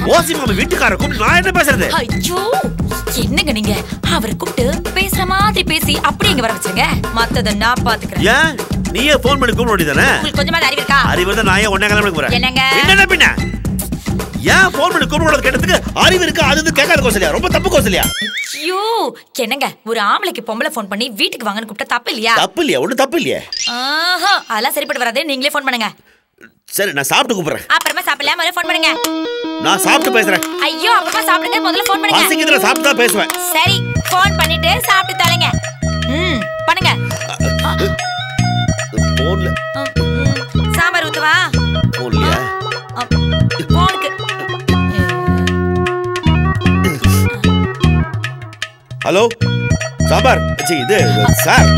ஓசி மாமா வீட்டுக்கார கூப்பிட்டு நான் என்ன பேசுறது ஐயோ என்னங்க நீங்க அவரை கூப்பிட்டு பேசுற மாதிரி பேசி அப்படியே இங்க வர வச்சிருங்க மத்தத நான் பாத்துக்கிறேன் ஏன் நீயே ஃபோன் பண்ணி கூப்பிட வேண்டியதானே உங்களுக்கு கொஞ்சமா அறிவு இருக்கா அறிவு இருந்தா நான் ஏன் ஒன்னே கிளம்பி போறேன் என்னங்க? என்னடா பின்ன ஏன் ஃபோன் பண்ணி கூப்பிட கேட்டதுக்கு அறிவு இருக்கு அது இது கேட்காத கோசலியா ரொம்ப தப்பு கோசலியா ஐயோ என்னங்க ஒரு ஆம்பளைக்கு பொம்பளை ஃபோன் பண்ணி வீட்டுக்கு வாங்கன்னு கூப்பிட்டா தப்பு இல்லையா தப்பு இல்லையா ஒன்றும் தப்பு இல்லையா ஆஹா அதெல்லாம் சரிப்பட்டு வராது நீங்களே ஃபோன் பண்ணுங்க சரி நான் சாப்பிட்டு கூப்பிடுறேன் அப்புறமா சாப்பிடல முதல்ல ஃபோன் பண்ணுங்க நான் சாப்பிட்டு பேசுறேன் ஐயோ அப்புறமா சாப்பிடுங்க முதல்ல ஃபோன் பண்ணுங்க பசிக்கிறதுல சாப்பிட்டு தான் பேசுவேன் சரி ஃபோன் பண்ணிட்டு சாப்பிட்டு தரேங்க ம் பண்ணுங்க போன்ல ம், ம். சாம்பார் ஊத்துவா போன்லையா போனுக்கு ஹலோ சாம்பார் சி இது சார்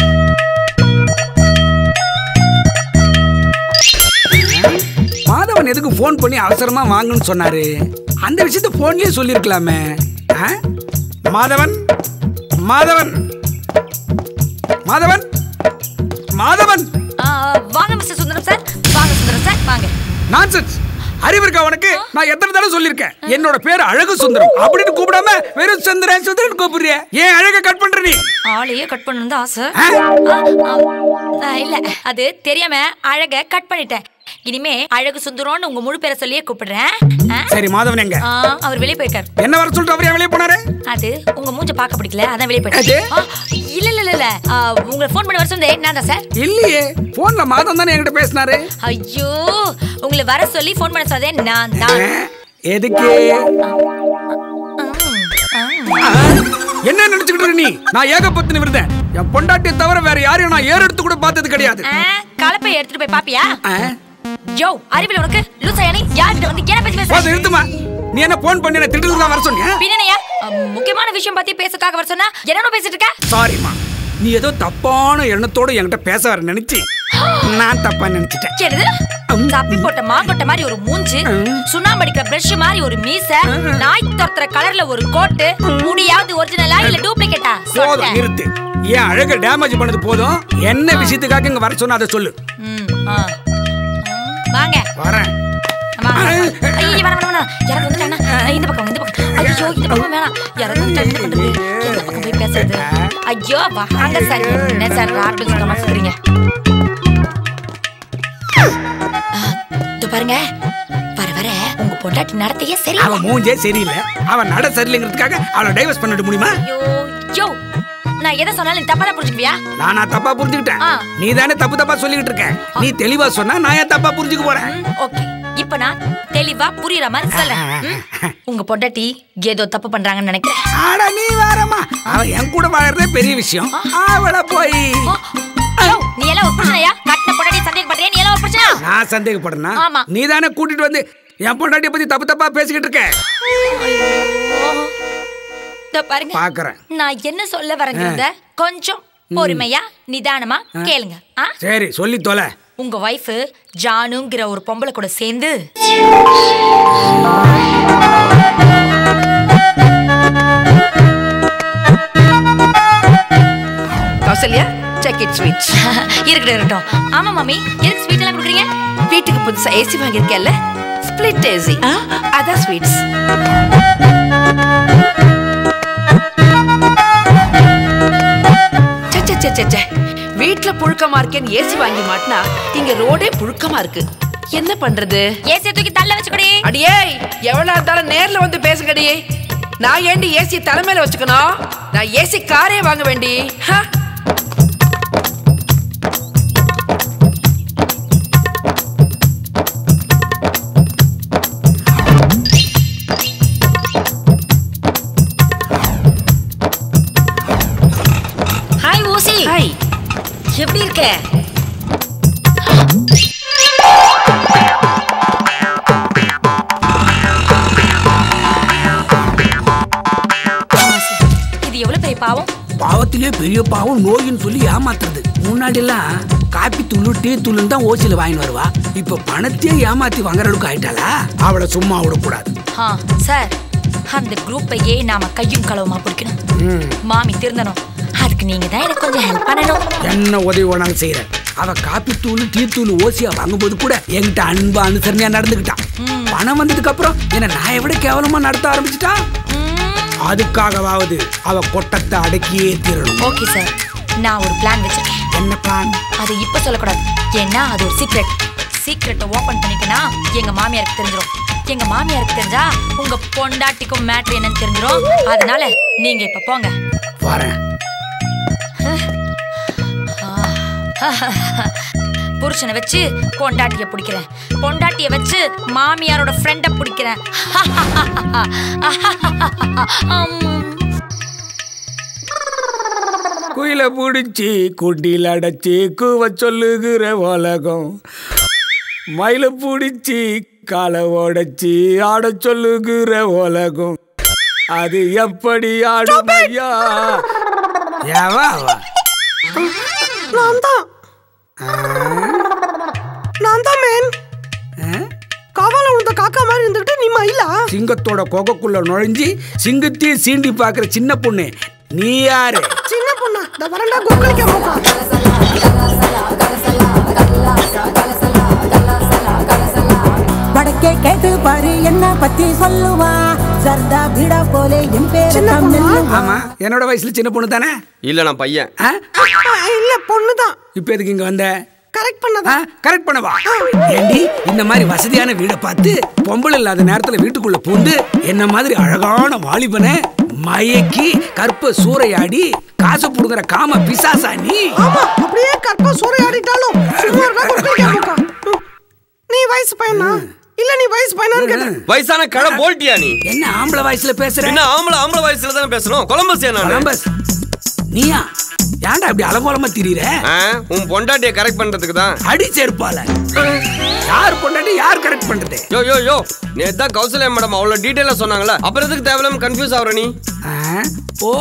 மாதவன் எதுக்கு ஃபோன் பண்ணி அவசரமா வாங்கன்னு சொன்னாரு அந்த விஷயத்த போன்லயே சொல்லியிருக்கலாமே ஆ? மாதவன் மாதவன் மாதவன் மாதவன் ஆ, வாங்க மிஸ்டர் சுந்தரம் சார் வாங்க சுந்தரம் சார் வாங்க நான்சென்ஸ் அறிவு இருக்கா உனக்கு நான் எத்தனை தடவை சொல்லியிருக்கேன் என்னோட பேர் அழகு சுந்தரம் அப்படின்னு கூப்பிடாம வெறும் சுந்தரன் சுந்தரன் கூப்பிடுறிய ஏன் அழக கட் பண்ற நீ ஆளையே கட் பண்ணணும் தான் ஆசை ஆ? ஆ, ஆ, ஆ, இல்ல அது தெரியாம அழக கட் பண்ணிட்டேன் இனிமே அழகு சுந்தரம்னு உங்க முழு பேரை சொல்லியே கூப்பிடுறேன் ஆ? சரி மாதவன் எங்க ஆ, அவர் வெளியே போயிருக்காரு என்ன வர சொல்லிட்டு அவர் ஏன் வெளியே போனாரு அது உங்க மூஞ்ச பார்க்க பிடிக்கல அதான் வெளியே போயிட்டாரு அது? ஆ, இல்ல இல்ல இல்ல, இல்ல ஆ, உங்களை ஃபோன் பண்ணி வர சொன்னதே நான் தான் சார் இல்லையே போன்ல மாதம் தானே என்கிட்ட பேசினாரு ஐயோ உங்களை வர சொல்லி ஃபோன் பண்ண சொன்னதே நான் ஆ? தான் எதுக்கு ம், ஆ. என்ன நினைச்சுக்கிட்டு இருக்க நீ நான் ஏகபத்தினி விருதேன் என் பொண்டாட்டியை தவிர வேற யாரையும் நான் ஏறு எடுத்து கூட பார்த்தது கிடையாது ஆ, கலப்பை எடுத்துட்டு போய் பாப்பியா ஆ? யோ அறிவில் உனக்கு லூசாயானி யார்கிட்ட வந்து என்ன பேசி பேச போதும் நிறுத்துமா நீ என்ன போன் பண்ணி என்ன திட்டுறதுக்கு தான் வர சொன்னியா பின்னனையா முக்கியமான விஷயம் பத்தி பேசுறதுக்காக வர சொன்னா என்னன்னு பேசிட்டு இருக்க சாரிம்மா நீ ஏதோ தப்பான எண்ணத்தோட என்கிட்ட பேச வர நினைச்சு நான் தப்பா நினைச்சிட்டேன் என்னது தப்பி போட்ட மாங்கொட்டை மாதிரி ஒரு மூஞ்சு சுண்ணாம்பு அடிக்கிற பிரஷ் மாதிரி ஒரு மீச நாய் துரத்துற கலர்ல ஒரு கோட்டு முடியாவது ஒரிஜினலா இல்ல டூப்ளிகேட்டா போதும் நிறுத்து ஏன் அழக டேமேஜ் பண்ணது போதும் என்ன விஷயத்துக்காக இங்க வர சொன்ன அதை சொல்லு ம், ஆ. வாங்க வரேன் வாங்க ஐயோ வேணாம் வேணாம் வேணாம் யாராவது வந்துட்டாங்கன்னா இந்த பக்கம் இந்த பக்கம் ஐயோ இந்த பக்கம் வேணாம் யாராவது வந்துட்டா என்ன பண்றது எந்த பக்கம் போய் பேசுறது ஐயோ வாங்க சார் என்ன சார் ராட்டு சுத்தமா சொல்றீங்க இதோ பாருங்க வர வர உங்க பொண்டாட்டி நடத்தையே சரி அவன் மூஞ்சே சரியில்லை அவன் நட சரியில்லைங்கிறதுக்காக அவளை டைவர்ஸ் பண்ணிட முடியுமா ஐயோ யோ நான் எதை சொன்னாலும் நீ தப்பா தான் புரிஞ்சுக்குவியா நானா தப்பா புரிஞ்சுக்கிட்டேன் ஆ. நீ தானே தப்பு தப்பா சொல்லிக்கிட்டு இருக்க நீ தெளிவா சொன்னா நான் ஏன் தப்பா புரிஞ்சுக்க போறேன் ஓகே இப்ப நான் தெளிவா புரியுற மாதிரி சொல்றேன் ம்? உங்க பொண்டாட்டி ஏதோ தப்பு பண்றாங்கன்னு நினைக்கிறேன் ஆட நீ வேறம்மா அவன் என் கூட வாழறதே பெரிய விஷயம் அவளை போய் ஓ, யோ, நீ எல்லாம் ஒரு பிரச்சனையா கட்டின பொண்டாட்டி சந்தேகம் பண்றியா நீ எல்லாம் ஒரு பிரச்சனையா நான் சந்தேகப்படுறேனா ஆமா. நீ தானே கூட்டிட்டு வந்து என் பொண்டாட்டிய பத்தி தப்பு தப்பா பேசிக்கிட்டு இருக்க இதோ பாருங்க பாக்குறேன் நான் என்ன சொல்ல வரேங்கிறத கொஞ்சம் பொறுமையா நிதானமா கேளுங்க ஆ சரி சொல்லி தொலை உங்க வைஃப் ஜானுங்கிற ஒரு பொம்பளை கூட சேர்ந்து கௌசல்யா செக் இட் ஸ்வீட் இருக்கட்டும் இருக்கட்டும் ஆமா மாமி எதுக்கு ஸ்வீட் எல்லாம் கொடுக்குறீங்க வீட்டுக்கு புதுசா ஏசி வாங்கியிருக்கேன்ல ஸ்பிளிட் ஏசி அதான் ஸ்வீட்ஸ் வீட்ல புழுக்கமா இருக்கேன்னு ஏசி வாங்கி மாட்டினா இங்க ரோடே புழுக்கமா இருக்கு என்ன பண்றது ஏசிய தூக்கி தள்ள வச்சுக்கடி அடியே எவ்வளவு இருந்தாலும் நேர்ல வந்து பேசுங்கடி நான் ஏண்டி ஏசி தலைமையில வச்சுக்கணும் நான் ஏசி காரே வாங்க வேண்டி ஹ? ஹாய் ஊசி ஹாய் எப்படி இருக்க ஆமா சார். இது எவ்வளவு பெரிய பாவம் பாவத்திலே பெரிய பாவம் நோயின்னு சொல்லி ஏமாத்துறது முன்னாடி எல்லாம் காப்பி தூளு டீ தூளுன்னு தான் ஓசியில வாங்கிட்டு வருவா இப்ப பணத்தையே ஏமாத்தி வாங்குற அளவுக்கு ஆயிட்டாளா அவளை சும்மா விடக்கூடாது ஆ சார் அந்த குரூப்பையே நாம கையும் களவுமா பிடிக்கணும் மாமி திருந்தணும் அதுக்கு நீங்க தான் எனக்கு கொஞ்சம் ஹெல்ப் பண்ணணும் என்ன உதவி வேணாலும் செய்யறேன் அவ காப்பி தூள் டீ தூள் ஓசியா வாங்கும்போது கூட என்கிட்ட அன்பா அனுசரணையா நடந்துக்கிட்டான் பணம் வந்ததுக்கு அப்புறம் என்ன நான் விட கேவலமா நடத்த ஆரம்பிச்சிட்டா அதுக்காகவாவது அவ கொட்டத்தை அடக்கியே தீரணும் ஓகே சார் நான் ஒரு பிளான் வச்சிருக்கேன் என்ன பிளான் அதை இப்ப சொல்லக்கூடாது ஏன்னா அது ஒரு சீக்ரெட் சீக்ரெட்டை ஓபன் பண்ணிட்டேன்னா எங்க மாமியாருக்கு தெரிஞ்சிரும் எங்க மாமியாருக்கு தெரிஞ்சா உங்க பொண்டாட்டிக்கும் மேட்ரு என்னன்னு தெரிஞ்சிரும் அதனால நீங்க இப்ப போங்க வரேன் புருஷனை வச்சு பொண்டாட்டிய பிடிக்கிறேன் பொண்டாட்டிய வச்சு மாமியாரோட ஃப்ரெண்ட பிடிக்கிறேன் குயில பிடிச்சி குண்டில் அடைச்சி கூவ சொல்லுகிற உலகம் மயில பிடிச்சி காலை உடைச்சி ஆட சொல்லுகிற உலகம் அது எப்படி ஆடும் ஐயா ஏவா அவ? நான் தான் நான் தான் மேன் ஆ? காவால உழுந்த காக்கா மாதிரி இருந்துட்டு நீ மயிலா சிங்கத்தோட கொகைக்குள்ள நுழைஞ்சி சிங்கத்தையும் சீண்டி பார்க்குற சின்ன பொண்ணு நீ யாரு சின்ன பொண்ணா இந்த வரண்டா கோக்கலிக்க போக்கா வடக்கே கேட்டு பாரு என்ன பத்தி சொல்லுவா சர்தா பீடா போலே என் பேரு சின்ன பொண்ணா? தமிழ் ஆமா என்னோட வயசுல சின்ன பொண்ணு தானே இல்ல நான் பையன் ஆ? இல்ல பொண்ணு தான் இப்ப எதுக்கு இங்க வந்த கரெக்ட் பண்ணதா கரெக்ட் பண்ணவா ஏண்டி இந்த மாதிரி வசதியான வீடை பார்த்து பொம்பளை இல்லாத நேரத்துல வீட்டுக்குள்ள பூந்து என்ன மாதிரி அழகான வாலிபனை மயக்கி கற்ப சூறையாடி காசு புடுங்குற காம பிசாசா நீ ஆமா அப்படியே கற்ப சூறையாடிட்டாலும் சும்மா இருந்தா கோக்கலிக்க போக்கா ம். நீ வயசு பையனா இல்ல நீ வயசு பையனான்னு கேட்டேன் வயசான கடை போல்ட்டியா நீ என்ன ஆம்பளை வயசுல பேசுற என்ன ஆம்பளை ஆம்பளை வயசுல தானே பேசணும் கொலம்பஸ் நான் கொலம்பஸ் நீயா ஏன்டா இப்படி அலங்கோலமா திரியிற உன் பொண்டாட்டிய கரெக்ட் பண்றதுக்கு தான் அடி சேர்ப்பால யார் பொண்டாட்டி யார் கரெக்ட் பண்றது யோ யோ யோ நேத்து தான் கௌசல்யா மேடம் அவ்வளவு டீடைலா சொன்னாங்களே அப்புறம் எதுக்கு தேவையில்லாம கன்ஃபியூஸ் ஆகுற நீ ஆ? ஓ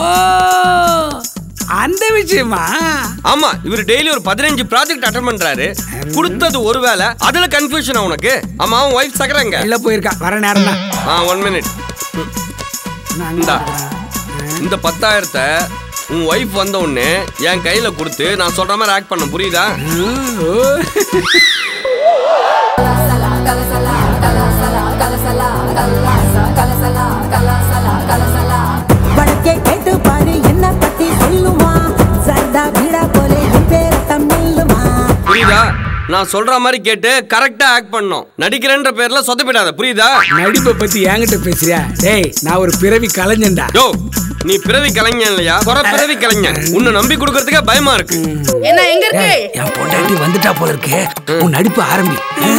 அந்த விஷயமா ஆமா இவர் டெய்லி ஒரு பதினஞ்சு ப்ராஜெக்ட் அட்டன் பண்றாரு கொடுத்தது ஒரு வேலை அதுல கன்ஃபியூஷன் உனக்கு ஆமா அவன் ஒய்ஃப் சக்கரங்க உள்ள போயிருக்கா வர நேரம் தான் ஆ ஒன் மினிட் இந்தா இந்த பத்தாயிரத்தை உன் ஒய்ஃப் வந்த உடனே என் கையில கொடுத்து நான் சொல்ற மாதிரி ஆக்ட் பண்ண புரியுதா வடக்கே கேட்டு பாரு என்ன பத்தி சொல்லுவா சர்தா பீடா போலே என் பேரு தமிழ்மா புரியுதா நான் சொல்ற மாதிரி கேட்டு கரெக்டா ஆக்ட் பண்ணணும் நடிக்கிறேன்ற பேர்ல சொதப்பிடாத புரியுதா நடிப்பை பத்தி என்கிட்ட பேசுறியா டேய் நான் ஒரு பிறவி கலைஞன்டா யோ நீ பிறவி கலைஞன் இல்லையா குறை பிறவி கலைஞன் உன்னை நம்பி கொடுக்கறதுக்கே பயமா இருக்கு என்ன எங்க இருக்கு டேய், என் பொண்டாட்டி வந்துட்டா போல இருக்கு உன் நடிப்பு ஆரம்பி ஆ.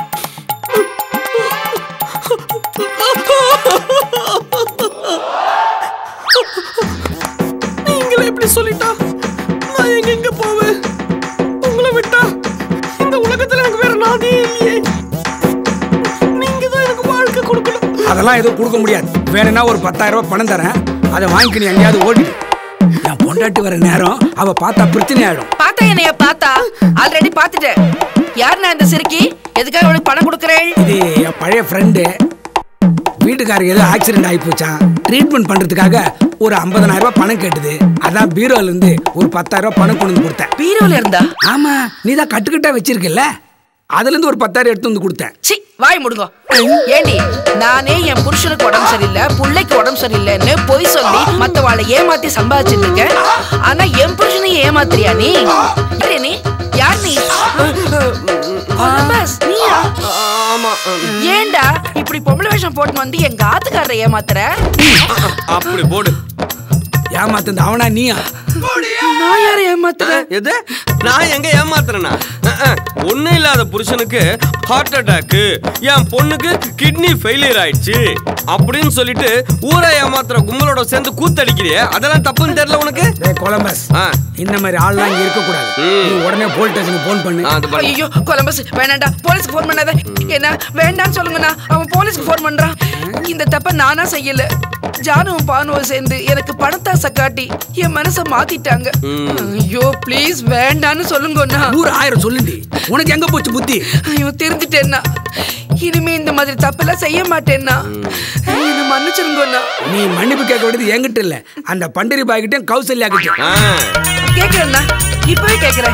நீங்களே இப்படி சொல்லிட்டா நான் எங்க எங்க போவேன் உங்களை விட்டா இந்த உலகத்துல எனக்கு வேற நாதே இல்லையே நீங்க தான் எனக்கு வாழ்க்கை கொடுக்கணும் அதெல்லாம் எதுவும் கொடுக்க முடியாது வேணும்னா ஒரு பத்தாயிரம் ரூபாய் பணம் தரேன் அதை வாங்கி நீ எங்கேயாவது ஓடி என் பொண்டாட்டி வர நேரம் அவ பார்த்தா பிரச்சனை ஆயிடும் பார்த்தா என்னைய பார்த்தா ஆல்ரெடி பார்த்துட்டேன் யார் நான் இந்த சிறுக்கி எதுக்காக உனக்கு பணம் கொடுக்குறேன் இது என் பழைய ஃப்ரெண்டு வீட்டுக்காரருக்கு ஏதோ ஆக்சிடென்ட் ஆகி போச்சான் ட்ரீட்மெண்ட் பண்றதுக்காக ஒரு 50000 ரூபாய் பணம் கேட்டது அதான் பீரோல இருந்து ஒரு 10000 ரூபாய் பணம் கொண்டு வந்து கொடுத்தேன் பீரோல இருந்தா ஆமா நீ தான் கட்டுக்கட்டா வச்சிருக்கல அதுல இருந்து ஒரு பத்தாயிரம் எடுத்து வந்து கொடுத்தேன் சி வாய் முடுங்க ஏண்டி நானே என் புருஷனுக்கு உடம்பு சரியில்லை புள்ளைக்கு உடம்பு சரியில்லைன்னு பொய் சொல்லி மத்தவாளை ஏமாத்தி சம்பாதிச்சிட்டு இருக்கேன் ஆனா என் புருஷனையும் ஏமாத்துறியா நீ யாரு நீ யார் நீ கொலம்பஸ், நீயா ஆமா ஏன்டா இப்படி பொம்பளை வேஷம் போட்டு வந்து எங்க ஆத்துக்காரரை ஏமாத்துற அப்படி போடு ஏமாத்தது அவனா நீயா நான் யாரை ஏமாத்துறேன் எது நான் எங்க ஏமாத்துறேனா ஒண்ணு இல்லாத புருஷனுக்கு ஹார்ட் அட்டாக்கு என் பொண்ணுக்கு கிட்னி ஃபெயிலியர் ஆயிடுச்சு அப்படின்னு சொல்லிட்டு ஊரை ஏமாத்துற கும்பலோட சேர்ந்து கூத்தடிக்கிறியே அதெல்லாம் தப்புன்னு தெரியல உனக்கு டேய் கொலம்பஸ் ஆ. இந்த மாதிரி ஆள்லாம் இங்க இருக்க கூடாது ம். நீ உடனே போலீஸ் ஸ்டேஷனுக்கு போன் பண்ணு ஆ, அது பண்ணு. ஐயோ கொலம்பஸ் வேணாண்டா போலீஸ்க்கு ஃபோன் பண்ணாத என்ன வேண்டான்னு சொல்லுங்கண்ணா அவன் போலீஸ்க்கு ஃபோன் பண்றான் இந்த தப்ப நானா செய்யல ஜானுவும் பானுவும் சேர்ந்து எனக்கு பணத்தாசை காட்டி என் மனசை மாத்திட்டாங்க ஐயோ ப்ளீஸ் வேண்டான்னு சொல்லுங்கண்ணா ஊர் ஆயிரம் சொல்லுண்டி உனக்கு எங்க போச்சு புத்தி ஐயோ தெரிஞ்சுட்டேன்னா இனிமே இந்த மாதிரி தப்பெல்லாம் செய்ய மாட்டேன்னா என்ன மன்னிச்சிருங்கண்ணா நீ மன்னிப்பு கேட்க வேண்டியது என்கிட்ட இல்ல அந்த பண்டரி பாய்கிட்டையும் கௌசல்யா கிட்டையும் ஆ, கேக்குறேண்ணா இப்பவே கேக்குறேன்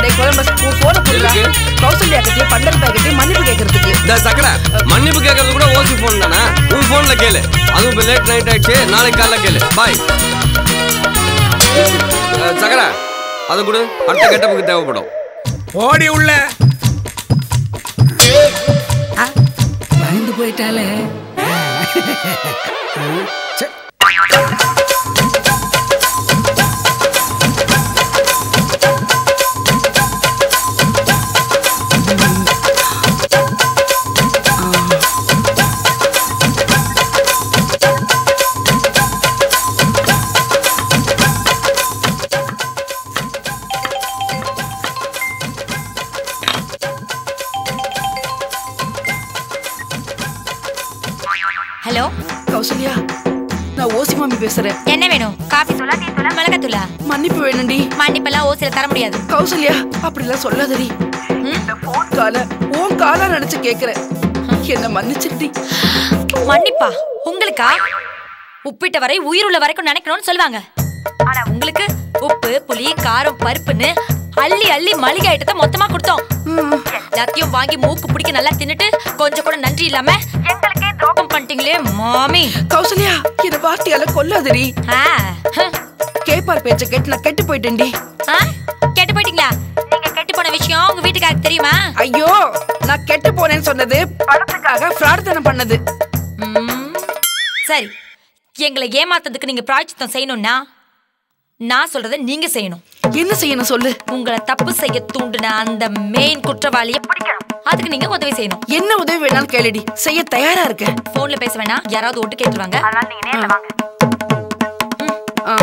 டேய் கொலம்பஸ் உன் போனை கொடுடா எதுக்கு? கௌசல்யா கிட்டே பண்டல் பாக்கிட்டே மன்னிப்பு கேட்கறதுக்கு இந்த சக்கரை மன்னிப்பு கேட்கறது கூட ஓசி ஃபோன் தானே உன் ஃபோன்ல கேளு அதுவும் இப்போ லேட் நைட் ஆயிடுச்சு நாளைக்கு காலைல கேளு பாய் சக்கரை அது கூட அடுத்த கெட்டப்புக்கு தேவைப்படும் ஓடி உள்ள ஆ, பயந்து போயிட்டாலே ஆ, சே. ஹலோ கௌசல்யா நான் ஓசி மாமி பேசுறேன் என்ன வேணும் காஃபி தூளா டீ தூளா மிளகாய் தூளா மன்னிப்பு வேணும்டி மன்னிப்பெல்லாம் ஓசில தர முடியாது கௌசல்யா அப்படிலாம் சொல்லாதடி இந்த போன் கால உன் காலா நினைச்சு கேக்குறேன் என்ன மன்னிச்சிருடி மன்னிப்பா உங்களுக்கா உப்பிட்ட வரை உயிர் உள்ள வரைக்கும் நினைக்கணும்னு சொல்லுவாங்க ஆனா உங்களுக்கு உப்பு புளி காரம் பருப்புன்னு அள்ளி அள்ளி மளிகை ஐட்டத்தை மொத்தமா கொடுத்தோம் எல்லாத்தையும் வாங்கி மூக்கு பிடிக்க நல்லா தின்னுட்டு கொஞ்சம் கூட நன்றி இல்லாம எங்களுக்கே துரோகம் பண்ணிட்டீங்களே மாமி கௌசல்யா இந்த வார்த்தையால கொல்லாதடி ஆ, ஹம். கேப்பார் பேச்ச கேட்டு நான் கெட்டு போயிட்டேன்டி ஆ, கெட்டு போயிட்டீங்களா நீங்க கெட்டு போன விஷயம் உங்க வீட்டுக்காருக்கு தெரியுமா ஐயோ நான் கெட்டு போனேன்னு சொன்னது பணத்துக்காக ஃப்ராட்தனம் பண்ணது ம், சரி எங்களை ஏமாத்ததுக்கு நீங்க பிராய்ச்சித்தம் செய்யணும்னா நான் சொல்றதை நீங்க செய்யணும் என்ன செய்யணும் சொல்லு உங்களை தப்பு செய்ய தூண்டுன அந்த மெயின் குற்றவாளியை பிடிக்கணும் அதுக்கு நீங்க உதவி செய்யணும் என்ன உதவி வேணாலும் கேளுடி செய்ய தயாரா இருக்கேன் போன்ல பேச வேணாம் யாராவது ஒட்டு கேட்டுருவாங்க ஆ.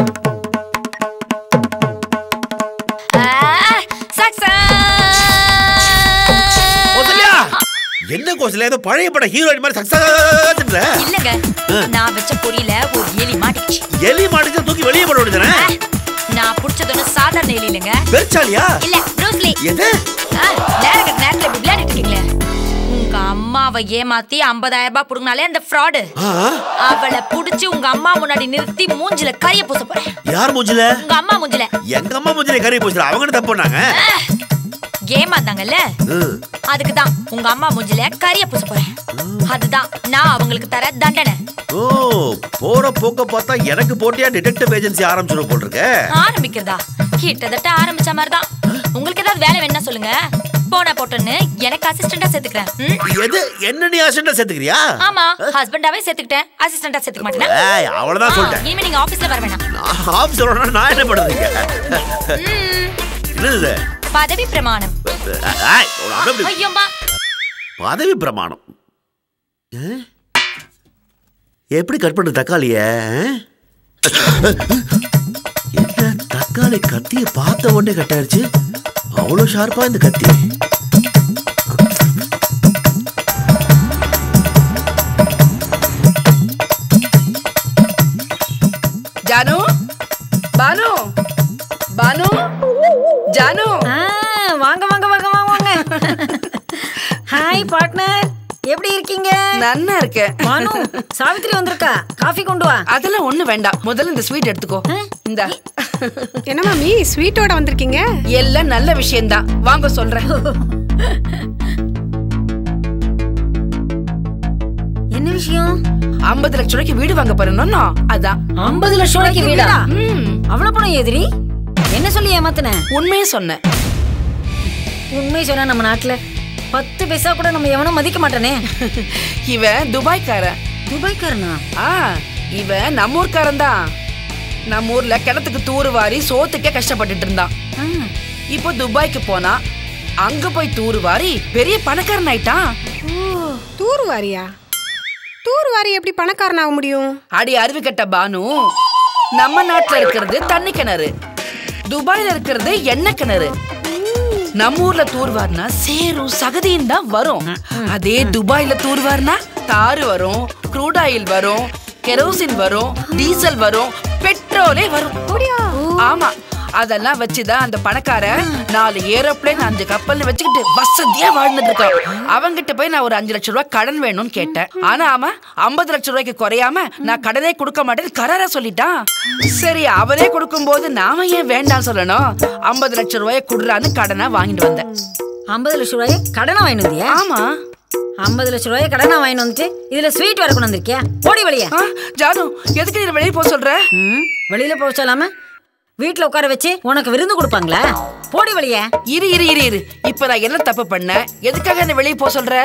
கோசல்யா என்ன கோசல்யா ஏதோ பழைய பட ஹீரோயின் மாதிரி சக்சஸ்ன்ற இல்லங்க நான் வச்ச பொரியல ஒரு எலி மாட்டிக்கிச்சு எலி மாட்டுக்கு தூக்கி வெளியே போட வேண்டியதானே ஆ, நான் புடிச்சது ஒண்ணு சாதாரண எலி இல்லைங்க பெருச்சாலியா இல்ல ப்ரூஸ்லி எது ஆ, நேரம் கட்ட நேரத்துல இப்படி விளையாடிட்டு இருக்கீங்களே உங்க அம்மாவை ஏமாத்தி 50000 ரூபாய் புடுங்கினாலே அந்த ஃப்ராடு ஆ, அவளை புடிச்சு உங்க அம்மா முன்னாடி நிறுத்தி மூஞ்சில கரிய பூச போறேன் யார் மூஞ்சில உங்க அம்மா மூஞ்சில எங்க அம்மா மூஞ்சில கறி போச்சு அவங்க என்ன தப்பு பண்ணாங்க ஏமாந்தாங்கல்ல ம். அதுக்கு தான் உங்க அம்மா மூஞ்சில கரிய பூச போறேன் அதுதான் நான் அவங்களுக்கு தர தண்டனை ஓ போற போக்க பார்த்தா எனக்கு போட்டியா டிடெக்டிவ் ஏஜென்சி ஆரம்பிச்சிடும் போல் இருக்க ஆரம்பிக்கிறதா கிட்டத்தட்ட ஆரம்பிச்ச மாதிரி தான் உங்களுக்கு ஏதாவது வேலை வேணா சொல்லுங்க போன போட்டோன்னு எனக்கு அசிஸ்டண்டா சேர்த்துக்கிறேன் ம்? எது என்ன நீ அசிஸ்டண்டா சேர்த்துக்கிறியா ஆமா ஹஸ்பண்டாவே சேர்த்துக்கிட்டேன் அசிஸ்டண்டா சேர்த்துக்க மாட்டேனா ஏய் அவ்வளவுதான் ஆ, சொல்லிட்டேன் இனிமே நீங்க ஆபீஸ்ல வர வேணாம் நான் ஆஃபீஸ் வரணும்னா நான் என்ன பண்றதுங்க ம், என்னது இது? பதவி பிரமாணம் ஏய், ஒரு அப்படி இப்படி. ஐயோம்மா பதவி பிரமாணம் ஆ? எப்படி கட் பண்ண தக்காளிய என்ன தக்காளி கத்திய பார்த்த உடனே கட் ஆயிடுச்சு அவ்வளோ ஷார்ப்பா இந்த கத்தி ஜானு பானு பானு ஜானு ஆ, வாங்க வாங்க வாங்க வாங்க வாங்க ஹாய் பார்ட்னர் எப்படி இருக்கீங்க நன்னா இருக்கேன் பானு சாவித்திரி வந்திருக்கா காஃபி கொண்டு வா அதெல்லாம் ஒண்ணு வேண்டாம் முதல்ல இந்த ஸ்வீட் எடுத்துக்கோ இந்த என்ன மாமி ஸ்வீட்டோட வந்திருக்கீங்க எல்லாம் நல்ல விஷயம்தான் வாங்க சொல்றேன் என்ன விஷயம் ஐம்பது லட்சம் ரூபாய்க்கு வீடு வாங்க போறேன்னா அதான் ஐம்பது லட்சம் ரூபாய்க்கு வீடா ம், அவ்வளவு பணம் எதிரி என்ன சொல்லி ஏமாத்தின உண்மையே சொன்னேன் உண்மை சொன்னா நம்ம நாட்டுல பத்து பைசா கூட நம்ம எவனும் மதிக்க மாட்டானே இவன் துபாய்க்காரன் துபாய்க்காரனா ஆ இவன் நம்ம ஊர்க்காரன் தான் நம்ம ஊர்ல கிணத்துக்கு தூரு வாரி சோத்துக்கே கஷ்டப்பட்டுட்டு இருந்தான் ஆ, இப்போ துபாய்க்கு போனா அங்க போய் தூரு வாரி பெரிய பணக்காரன் ஆயிட்டான் ஓ தூர் வாரியா தூர் வாரி எப்படி பணக்காரன் ஆக முடியும் அடி அறிவு கெட்ட பானு நம்ம நாட்டுல இருக்கிறது தண்ணி கிணறு துபாயில இருக்கிறது எண்ணெய் கிணறு நம்ம ஊர்ல தூர்வார்னா சேரும் சகதியும் தான் வரும் அதே துபாயில தூர்வார்னா தாறு வரும் க்ரூட் ஆயில் வரும் கெரோசின் வரும் டீசல் வரும் பெட்ரோலே வரும் ஆமா அதெல்லாம் வச்சுதான் அந்த பணக்காரன் நாலு ஏரோப்ளேன் அஞ்சு கப்பல்னு வச்சுக்கிட்டு வசதியா வாழ்ந்துட்டு இருக்கான் அவங்கிட்ட போய் நான் ஒரு அஞ்சு லட்சம் ரூபாய் கடன் வேணும்னு கேட்டேன் ஆனா அவன் ஐம்பது லட்சம் ரூபாய்க்கு குறையாம நான் கடனே கொடுக்க மாட்டேன்னு கராரா சொல்லிட்டான் சரி அவனே கொடுக்கும்போது நாம ஏன் வேண்டாம் சொல்லணும் ஐம்பது லட்சம் ரூபாயை குடுறான்னு கடனா வாங்கிட்டு வந்தேன் ஐம்பது லட்சம் ரூபாயை கடனா வாங்கிட்டு வந்தியா ஆமா ஐம்பது லட்சம் ரூபாயை கடனா வாங்கிட்டு வந்துட்டு இதுல ஸ்வீட் வர கொண்டு வந்திருக்கியா ஓடி வழியா ஆ, ஜானு எதுக்கு நீ வெளியே போக சொல்ற ம் வெளியில போக சொல்லாம வீட்ல உட்கார வச்சு உனக்கு விருந்து கொடுப்பாங்களா போடி வழியா இரு இரு இரு இரு இப்ப நான் என்ன தப்பு பண்ணேன் எதுக்காக என்ன வெளியே போக சொல்ற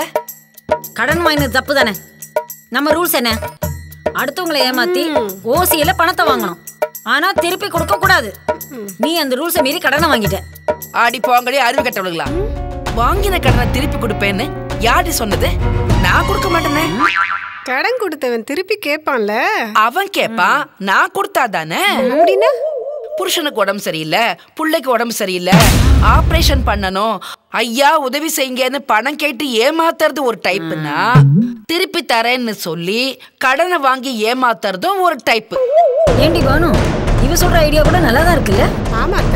கடன் வாங்கினது தப்பு தானே நம்ம ரூல்ஸ் என்ன அடுத்தவங்களை ஏமாத்தி ஓசியில பணத்தை வாங்கணும் ஆனா திருப்பி கொடுக்க கூடாது நீ அந்த ரூல்ஸை மீறி கடனை வாங்கிட்ட ஆடி போங்களே அறிவு கட்டவளுங்களா வாங்கின கடனை திருப்பி கொடுப்பேன்னு யாரு சொன்னது நான் கொடுக்க மாட்டேனே கடன் கொடுத்தவன் திருப்பி கேட்பான்ல அவன் கேப்பான் நான் கொடுத்தா தானே அப்படின்னா புருஷனுக்கு உடம்பு சரியில்லை புள்ளைக்கு உடம்பு சரியில்லை ஆபரேஷன் பண்ணணும் ஐயா உதவி செய்யுங்கன்னு பணம் கேட்டு ஏமாத்துறது ஒரு டைப்புனா திருப்பி தரேன்னு சொல்லி கடனை வாங்கி ஏமாத்துறதும் ஒரு டைப்பு ஏண்டி பானு இவ சொல்ற ஐடியா கூட நல்லா தான் இருக்குல்ல ஆமாத்த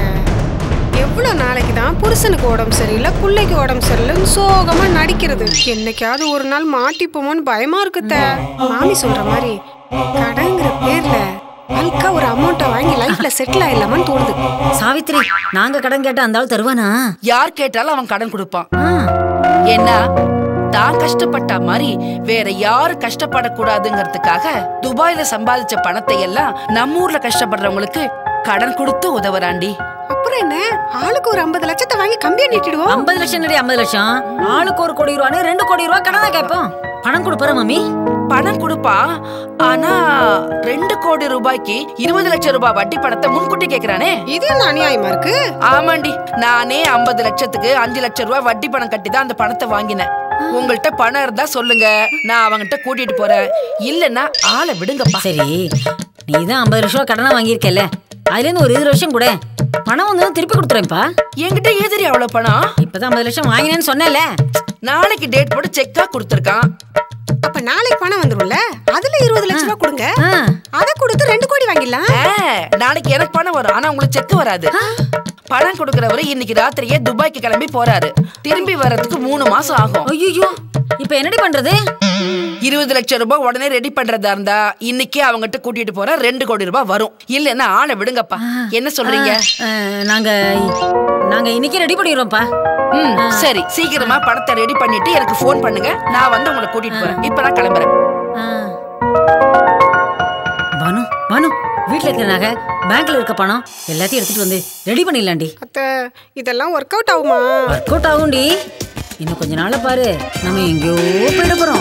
எவ்வளோ நாளைக்கு தான் புருஷனுக்கு உடம்பு சரியில்லை பிள்ளைக்கு உடம்பு சரியில்லைன்னு சோகமா நடிக்கிறது என்னைக்காவது ஒரு நாள் மாட்டிப்போமோன்னு பயமா இருக்குத்த மாமி சொல்ற மாதிரி கடங்கிற பேர்ல அல்கா ஒரு அமௌண்ட்டை வாங்கி லைஃப்ல செட்டில் ஆயிடலாமான்னு தோணுது சாவித்ரி நாங்க கடன் கேட்டா அந்த ஆள் தருவானா யார் கேட்டாலும் அவன் கடன் கொடுப்பான் ஆ, ஏன்னா தான் கஷ்டப்பட்ட மாதிரி வேற யாரும் கஷ்டப்படக்கூடாதுங்கிறதுக்காக துபாயில சம்பாதிச்ச பணத்தை எல்லாம் நம்ம ஊர்ல கஷ்டப்படுறவங்களுக்கு கடன் கொடுத்து உதவுறாண்டி அப்புறம் என்ன ஆளுக்கு ஒரு ஐம்பது லட்சத்தை வாங்கி கம்பியை நீட்டிடுவோம் ஐம்பது லட்சம் நடி ஐம்பது லட்சம் ஆளுக்கு ஒரு கோடி ரூபான்னு ரெண்டு கோடி ரூபா கடனை கேட்போம் பணம் கொடுப்பார மம்மி பணம் கொடுப்பான் ஆனா ரெண்டு கோடி ரூபாய்க்கு இருபது லட்சம் ரூபாய் வட்டி பணத்தை முன்கூட்டி கேக்குறானே இது என்ன அநியாயமா இருக்கு ஆமாண்டி நானே ஐம்பது லட்சத்துக்கு அஞ்சு லட்சம் ரூபாய் வட்டி பணம் கட்டி தான் அந்த பணத்தை வாங்கினேன் உங்கள்கிட்ட பணம் இருந்தா சொல்லுங்க நான் அவங்கிட்ட கூட்டிட்டு போறேன் இல்லன்னா ஆளை விடுங்கப்பா சரி நீ தான் ஐம்பது லட்சம் ரூபா கடனா வாங்கியிருக்கல அதுல இருந்து ஒரு இருபது லட்சம் கூட பணம் வந்து திருப்பி கொடுத்துறேன்ப்பா என்கிட்ட ஏதிரி அவ்வளவு பணம் இப்பதான் ஐம்பது லட்சம் வாங்கினேன்னு சொன்னேன்ல நாளைக்கு டேட் போட்டு செக்கா கொடுத்துருக்கான் அப்ப நாளைக்கு பணம் வந்துரும்ல அதுல இருபது லட்சம் ரூபாய் கொடுங்க ஆ. அதை கொடுத்து ரெண்டு கோடி வாங்கிடலாம் ஆ, நாளைக்கு எனக்கு பணம் வரும் ஆனா உங்களுக்கு செக் வராது பணம் கொடுக்கறவரு இன்னைக்கு ராத்திரியே துபாய்க்கு கிளம்பி போறாரு திரும்பி வர்றதுக்கு மூணு மாசம் ஆகும் ஐயோ இப்ப என்னடி பண்றது இருபது லட்சம் ரூபாய் உடனே ரெடி பண்றதா இருந்தா இன்னைக்கே அவங்ககிட்ட கூட்டிட்டு போற ரெண்டு கோடி ரூபாய் வரும் இல்லன்னா ஆளை விடுங்கப்பா என்ன சொல்றீங்க அஹ், நாங்க நாங்க இன்னைக்கு ரெடி பண்ணிடுறோம்ப்பா ம் சரி சீக்கிரமா பணத்தை ரெடி பண்ணிட்டு எனக்கு ஃபோன் பண்ணுங்க நான் வந்து உங்களை கூட்டிட்டு போறேன் இப்ப நான் கிளம்புறேன் ஆ. பானு பானு வீட்ல இருக்கிற நகை பேங்க்ல இருக்க பணம் எல்லாத்தையும் எடுத்துட்டு வந்து ரெடி பண்ணிடலாம்டி அத்த இதெல்லாம் ஒர்க் அவுட் ஆகுமா ஒர்க் அவுட் ஆகும்டி இன்னும் கொஞ்ச நாள பாரு நம்ம எங்கேயோ போயிட போறோம்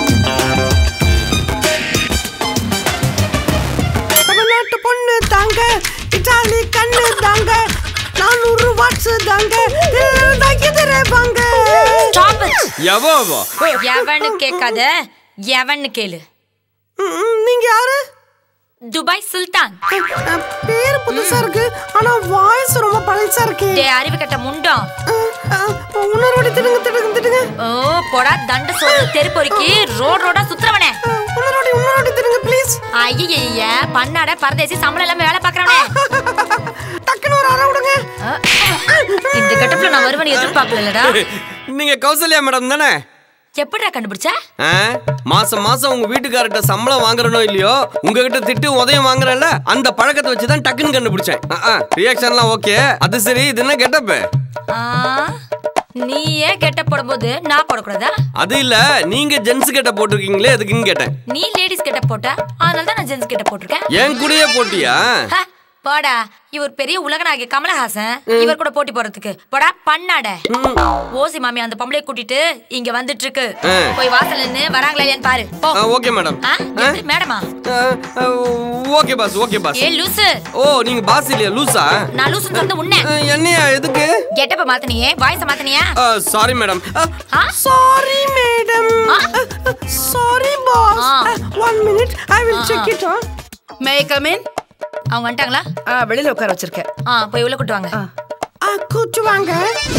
தமிழ்நாட்டு பொண்ணு தாங்க இட்டாலி கண்ணு தாங்க நானூறு வாட்ஸ் தாங்க வாங்க Stop it. எவோ அவோ? எவன்னு கேட்காத எவன்னு கேளு நீங்க யாரு துபாய் சுல்தான் அஹ், பேரு புதுசா இருக்கு ஆனா வாய்ஸ் ரொம்ப பழசா இருக்கு டே அறிவு கட்ட முண்டம் இன்னொரு வாட்டி திடுங்க திடுங்க திடுங்க ஓ போடா தண்டு சோறு தெரு பொறுக்கி ரோட் ரோடா சுத்துறவனே அஹ், இன்னொரு வாட்டி இன்னொரு வாட்டி திடுங்க ப்ளீஸ் ஐய பன்னாட பரதேசி சம்பளம் இல்லாம வேலை பாக்குறவனே டக்குன்னு ஒரு அரை விடுங்க இந்த கட்டப்புல நான் வருவனு எதிர்பார்க்கலடா நீங்க கௌசல்யா மேடம் தானே எப்படிடா கண்டுபிடிச்ச ஆ? மாசம் மாசம் உங்க வீட்டுக்காரர்கிட்ட சம்பளம் வாங்குறனோ இல்லையோ உங்ககிட்ட திட்டு உதயம் வாங்குறேன்ல அந்த பழக்கத்தை வச்சு தான் டக்குன்னு கண்டுபிடிச்சேன் ரியாக்ஷன்லாம் ஓகே அது சரி இது என்ன கெட்டப்பு ஆ, நீ ஏன் கெட்ட போடும்போது நான் போடக்கூடாதா அது இல்ல நீங்க ஜென்ஸ் கிட்ட போட்டிருக்கீங்களே எதுக்குன்னு கேட்டேன் நீ லேடிஸ் கிட்ட போட்ட அதனால தான் நான் ஜென்ஸ் கிட்ட போட்டிருக்கேன் என் கூடயே போட்டியா ஹ, போடா இவர் பெரிய உலகநாயகி கமலஹாசன் இவர் கூட போட்டி போறதுக்கு போடா பண்ணாட ஓசி மாமி அந்த பொம்பளைய கூட்டிட்டு இங்க வந்துட்டு இருக்கு ஆ. போய் வாசல் நின்னு வராங்களா இல்லையான்னு பாரு போ ஓகே மேடம் ஆ, எப்படி, மேடமா ஓகே பாஸ் ஓகே பாஸ் ஏ லூசு ஓ நீங்க பாஸ் இல்லையா லூசா நான் லூசுன்னு வந்து உன்ன ஆ, என்னையா எதுக்கு கெட்டப்ப மாத்தனியே வாய்ஸ மாத்தனியா சாரி மேடம் ஆ? சாரி மேடம் ஆ? சாரி பாஸ் ஆ. One minute I will check it on may come in அவங்க வந்துட்டாங்களா வெளியில உட்கார வச்சிருக்கேன் ஆ போய் உள்ள கூட்டு வாங்க ஆ கூட்டு வாங்க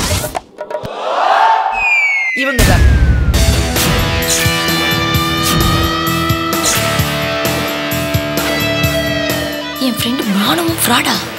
இவங்க தான் என் ஃப்ரெண்டு மானவும் ஃப்ராடா